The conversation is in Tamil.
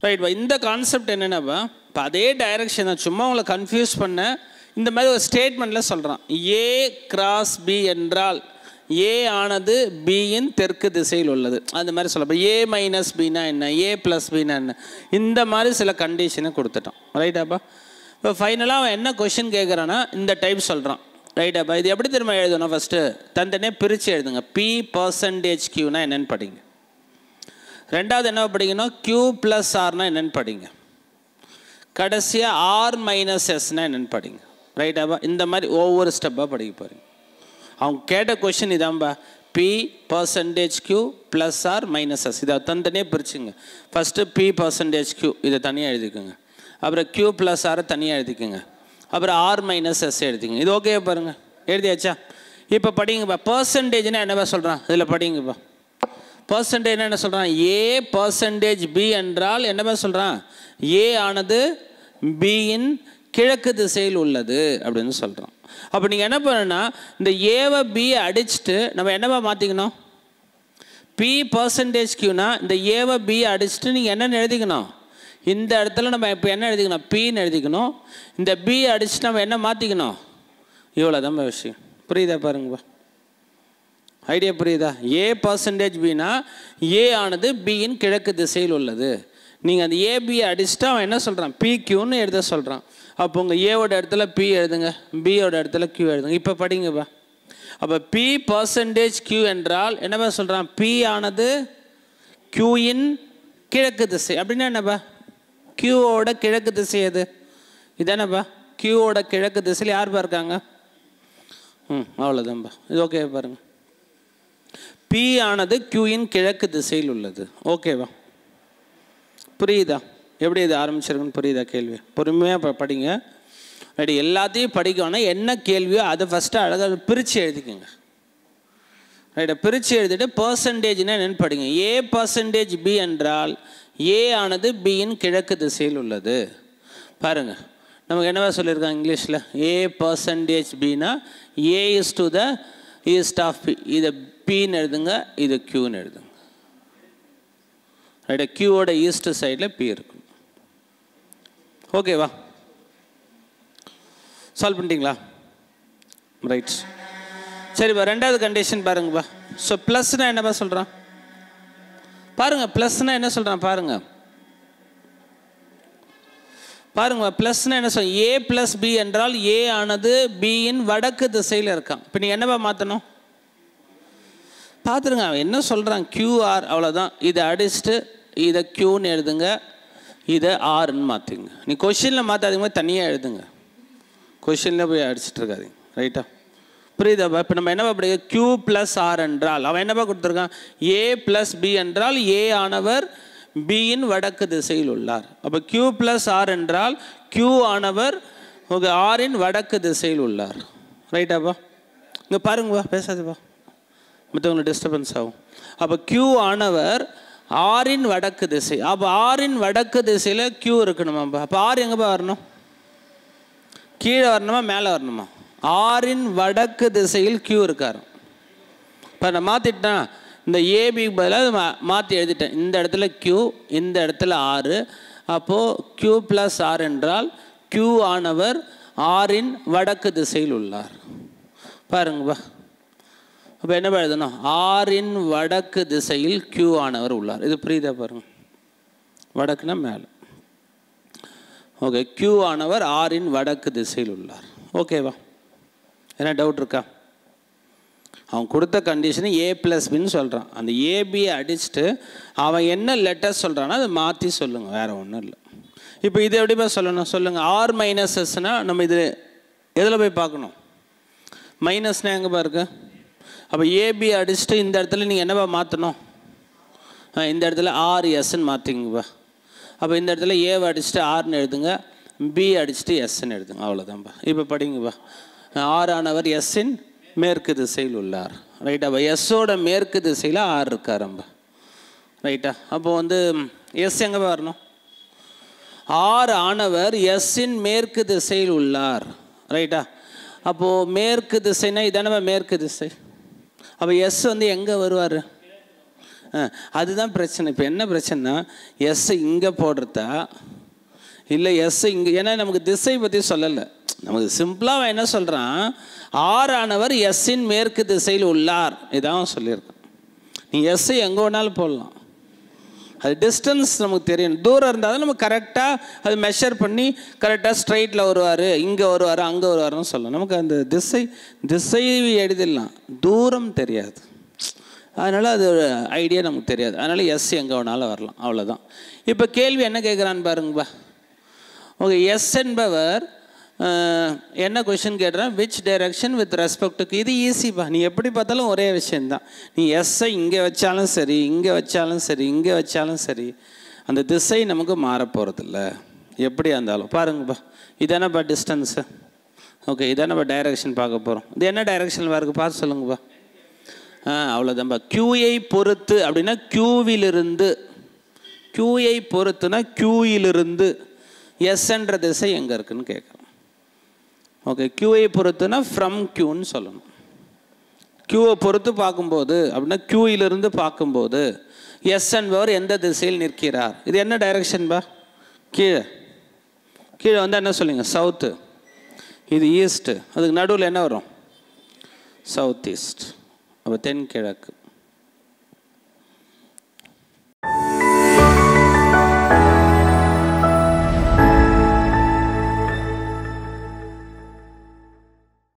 ரைட் இந்த கான்செப்ட் என்னென்னப்பா இப்போ அதே டைரக்ஷன் தான் சும்மா உங்களை கன்ஃபியூஸ் பண்ண இந்த மாதிரி ஒரு ஸ்டேட்மெண்ட்டில் சொல்கிறான் ஏ கிராஸ் பி என்றால் ஏ ஆனது பியின் தெற்கு திசையில் உள்ளது அந்த மாதிரி சொல்ல இப்போ ஏ மைனஸ் பினா என்ன ஏ ப்ளஸ் பினா என்ன இந்த மாதிரி சில கண்டிஷனை கொடுத்துட்டான் ரைட்டாப்பா இப்போ ஃபைனலாக அவன் என்ன கொஷின் கேட்குறான்னா இந்த டைப் சொல்கிறான் ரைட்டாப்பா இது எப்படி திரும்ப எழுதணும் ஃபஸ்ட்டு தந்தனே பிரித்து எழுதுங்க பி பர்சன்டேஜ் கியூனா என்னென்னு படிங்க ரெண்டாவது என்ன படிக்கணும் கியூ ப்ளஸ் ஆர்னா என்னென்னு படிங்க கடைசியாக ஆர் மைனஸ் எஸ்னா என்னென்னு படிங்க ரைட்டாப்பா இந்த மாதிரி ஒவ்வொரு ஸ்டெப்பாக படிக்க போகிறீங்க அவங்க கேட்ட கொஷின் இதான்பா P percentage Q plus R minus S இதை தனித்தனியாக பிரிச்சுங்க ஃபஸ்ட்டு பி பர்சன்டேஜ் கியூ இதை தனியாக எழுதிக்கோங்க அப்புறம் கியூ ப்ளஸ் ஆரை தனியாக எழுதிக்கோங்க அப்புறம் ஆர் மைனஸ் எஸ் எழுதிக்கங்க இது ஓகே பாருங்கள் எழுதியாச்சா இப்போ படிங்கப்பா பர்சன்டேஜ்னா என்னப்பா சொல்கிறான் இதில் படிங்கப்பா பர்சன்டேஜ் என்ன சொல்கிறான் ஏ பர்சன்டேஜ் பி என்றால் என்னப்பா சொல்கிறான் ஏ ஆனது பியின் கிழக்கு திசையில் உள்ளது அப்படின்னு சொல்கிறோம் அப்போ நீங்கள் என்ன பண்ணணும்னா இந்த ஏவை பி அடிச்சுட்டு நம்ம என்னவா மாற்றிக்கணும் பி பர்சன்டேஜ் கியூனா இந்த ஏவை பி அடிச்சுட்டு நீங்கள் என்னென்னு எழுதிக்கணும் இந்த இடத்துல நம்ம இப்போ என்ன எழுதிக்கணும் பின்னு எழுதிக்கணும் இந்த பி அடிச்சுட்டு நம்ம என்ன மாற்றிக்கணும் இவ்வளோ தான் விஷயம் புரியுதா பாருங்கப்பா ஐடியா புரியுதா ஏ பர்சன்டேஜ் பினா ஏ ஆனது பியின் கிழக்கு திசையில் உள்ளது நீங்கள் அந்த ஏபியை அடிச்சுட்டு அவன் என்ன சொல்கிறான் பி கியூன்னு எழுத சொல்கிறான் அப்போ உங்கள் ஏவோட இடத்துல பி எழுதுங்க பியோட இடத்துல கியூ எழுதுங்க இப்போ படிங்கப்பா அப்போ பி பர்சன்டேஜ் கியூ என்றால் என்னப்பா சொல்கிறான் பி ஆனது கியூயின் கிழக்கு திசை அப்படின்னா என்னப்பா கியூவோட கிழக்கு திசை எது இதானப்பா கியூவோட கிழக்கு திசையில் யாருப்பா இருக்காங்க ம் அவ்வளோதான்ப்பா இது ஓகே பாருங்கள் பி ஆனது கியூயின் கிழக்கு திசையில் உள்ளது ஓகேவா புரியுதா எப்படி இது ஆரம்பிச்சிருக்குன்னு புரியுதா கேள்வி பொறுமையாக ப படிங்க ரெடி எல்லாத்தையும் படிக்கணும் என்ன கேள்வியோ அதை ஃபஸ்ட்டு அழகாக பிரித்து எழுதிக்கோங்க ரைட்டா பிரித்து எழுதிட்டு பர்சன்டேஜ்னா என்னென்னு படிங்க ஏ பர்சன்டேஜ் பி என்றால் ஏ ஆனது பியின் கிழக்கு திசையில் உள்ளது பாருங்கள் நமக்கு என்னவா சொல்லியிருக்காங்க இங்கிலீஷில் ஏ பர்சன்டேஜ் பினா A is to the east of B இதை பின்னு எழுதுங்க இது கியூன்னு எழுதுங்க ரைட்டா கியூவோட ஈஸ்ட் சைடில் பி இருக்கும் ஓகேவா சால்வ் பண்ணிட்டீங்களா ரைட் சரிப்பா ரெண்டாவது கண்டிஷன் பாருங்கப்பா ஸோ ப்ளஸ்னால் என்னப்பா சொல்கிறான் பாருங்கள் ப்ளஸ்னால் என்ன சொல்கிறான் பாருங்கள் பாருங்க ப்ளஸ்னா என்ன சொல் ஏ ப்ளஸ் பி என்றால் ஏ ஆனது பியின் வடக்கு திசையில் இருக்கான் இப்போ நீ என்னவா மாற்றணும் பார்த்துருங்க அவன் என்ன சொல்கிறான் கியூஆர் அவ்வளோதான் இதை அடிச்சுட்டு இதை க்யூன்னு எழுதுங்க இதை ஆர்ன்னு மாற்றுங்க நீ கொஷினில் மாற்றாதீங்க தனியாக எழுதுங்க கொஷினில் போய் அடிச்சிட்டு இருக்காதீங்க ரைட்டா புரியுதாப்பா இப்போ நம்ம என்னப்பா படிக்க கியூ ப்ளஸ் ஆர் என்றால் அவன் என்னப்பா கொடுத்துருக்கான் ஏ ப்ளஸ் பி என்றால் ஏ ஆனவர் பியின் வடக்கு திசையில் உள்ளார் அப்போ கியூ ப்ளஸ் ஆர் என்றால் கியூ ஆனவர் ஓகே ஆரின் வடக்கு திசையில் உள்ளார் ரைட்டாப்பா இங்கே பாருங்கப்பா பேசாதுப்பா மற்றவங்களுக்கு டிஸ்டர்பன்ஸ் ஆகும் அப்போ கியூ ஆனவர் ஆரின் வடக்கு திசை அப்போ ஆரின் வடக்கு திசையில் கியூ இருக்கணுமாப்பா அப்போ ஆர் எங்கேப்பா வரணும் கீழே வரணுமா மேலே வரணுமா ஆரின் வடக்கு திசையில் கியூ இருக்காரு இப்போ நான் மாற்றிட்டேன் இந்த ஏபி பதிலாக மா மாற்றி எழுதிட்டேன் இந்த இடத்துல கியூ இந்த இடத்துல ஆறு அப்போது கியூ ப்ளஸ் ஆர் என்றால் கியூ ஆனவர் ஆரின் வடக்கு திசையில் உள்ளார் பாருங்கப்பா அப்போ என்ன எழுதணும் ஆரின் வடக்கு திசையில் கியூ ஆனவர் உள்ளார் இது புரியுதா பாருங்க வடக்குனா மேலே ஓகே கியூ ஆனவர் ஆரின் வடக்கு திசையில் உள்ளார் ஓகேவா என்ன டவுட் இருக்கா அவன் கொடுத்த கண்டிஷனு ஏ ப்ளஸ் பின்னு சொல்கிறான் அந்த ஏபியை அடிச்சுட்டு அவன் என்ன லெட்டர் சொல்கிறானோ அதை மாற்றி சொல்லுங்கள் வேறு ஒன்றும் இல்லை இப்போ இது எப்படிப்பா சொல்லணும் சொல்லுங்கள் ஆர் மைனஸ் எஸ்னால் நம்ம இது எதில் போய் பார்க்கணும் மைனஸ்னா எங்கேப்பா இருக்கு அப்போ ஏபி அடிச்சுட்டு இந்த இடத்துல நீங்கள் என்னப்பா மாற்றணும் இந்த இடத்துல ஆர் எஸ்ன்னு மாற்றிங்கப்பா அப்போ இந்த இடத்துல ஏவை அடிச்சுட்டு ஆர்னு எழுதுங்க பி அடிச்சுட்டு எஸ்ன்னு எழுதுங்க அவ்வளோதான்ப்பா இப்போ படிங்கப்பா ஆர் ஆனவர் எஸ்ஸின் மேற்கு திசையில் உள்ளார் ரைட்டா அப்போ எஸ்ஸோட மேற்கு திசையில் ஆர் இருக்காரம்பா ரைட்டா அப்போ வந்து எஸ் எங்கே வரணும் ஆர் ஆனவர் எஸ்ஸின் மேற்கு திசையில் உள்ளார் ரைட்டா அப்போது மேற்கு திசைனா இதானவா மேற்கு திசை அப்போ எஸ் வந்து எங்கே வருவார் அஹ், அதுதான் பிரச்சனை இப்போ என்ன பிரச்சனைனா எஸ் இங்கே போடுறதா இல்லை எஸ் இங்கே ஏன்னா நமக்கு திசை பற்றி சொல்லலை நமக்கு சிம்பிளாக அவன் என்ன சொல்கிறான் ஆர் ஆனவர் எஸ்ஸின் மேற்கு திசையில் உள்ளார் இதான் அவன் சொல்லியிருக்கான் நீ எஸ்ஸை எங்கே வேணாலும் போடலாம் அது டிஸ்டன்ஸ் நமக்கு தெரியும் தூரம் இருந்தால் தான் நம்ம கரெக்டாக அது மெஷர் பண்ணி கரெக்டாக ஸ்ட்ரைட்டில் வருவார் இங்கே வருவார் அங்கே வருவாருன்னு சொல்லலாம் நமக்கு அந்த திசை திசை எழுதிடலாம் தூரம் தெரியாது அதனால் அது ஒரு ஐடியா நமக்கு தெரியாது அதனால் எஸ் எங்கே வேணாலும் வரலாம் அவ்வளோதான் இப்போ கேள்வி என்ன கேட்குறான்னு பாருங்கப்பா ஓகே எஸ் என்பவர் அஹ், என்ன கொஷின் கேட்குறேன் விச் டைரக்ஷன் வித் ரெஸ்பெக்ட்டுக்கு இது ஈஸிப்பா நீ எப்படி பார்த்தாலும் ஒரே விஷயந்தான் நீ எஸ்ஸை இங்கே வச்சாலும் சரி இங்கே வச்சாலும் சரி இங்கே வச்சாலும் சரி அந்த திசை நமக்கு மாற போகிறதில்ல எப்படியா இருந்தாலும் பாருங்கப்பா இதானப்பா டிஸ்டன்ஸு ஓகே இதானப்பா டைரக்ஷன் பார்க்க போகிறோம் இது என்ன டைரக்ஷன் வருது பார்த்து சொல்லுங்கப்பா ஆ அவ்வளோதான்ப்பா க்யூயை பொறுத்து அப்படின்னா க்யூவிலிருந்து க்யூயை பொறுத்துனா க்யூயிலிருந்து எஸ்ன்ற திசை எங்கே இருக்குன்னு கேட்குறோம் ஓகே க்யூவை பொறுத்துனா ஃப்ரம் க்யூன்னு சொல்லணும் க்யூவை பொறுத்து பார்க்கும்போது அப்படின்னா க்யூயிலிருந்து பார்க்கும்போது எஸ் என்பவர் எந்த திசையில் நிற்கிறார் இது என்ன டைரக்ஷன் பா கீழே கீழே வந்து என்ன சொல்லுங்க சவுத்து இது ஈஸ்ட்டு அதுக்கு நடுவில் என்ன வரும் சவுத் ஈஸ்ட் அப்போ தென்கிழக்கு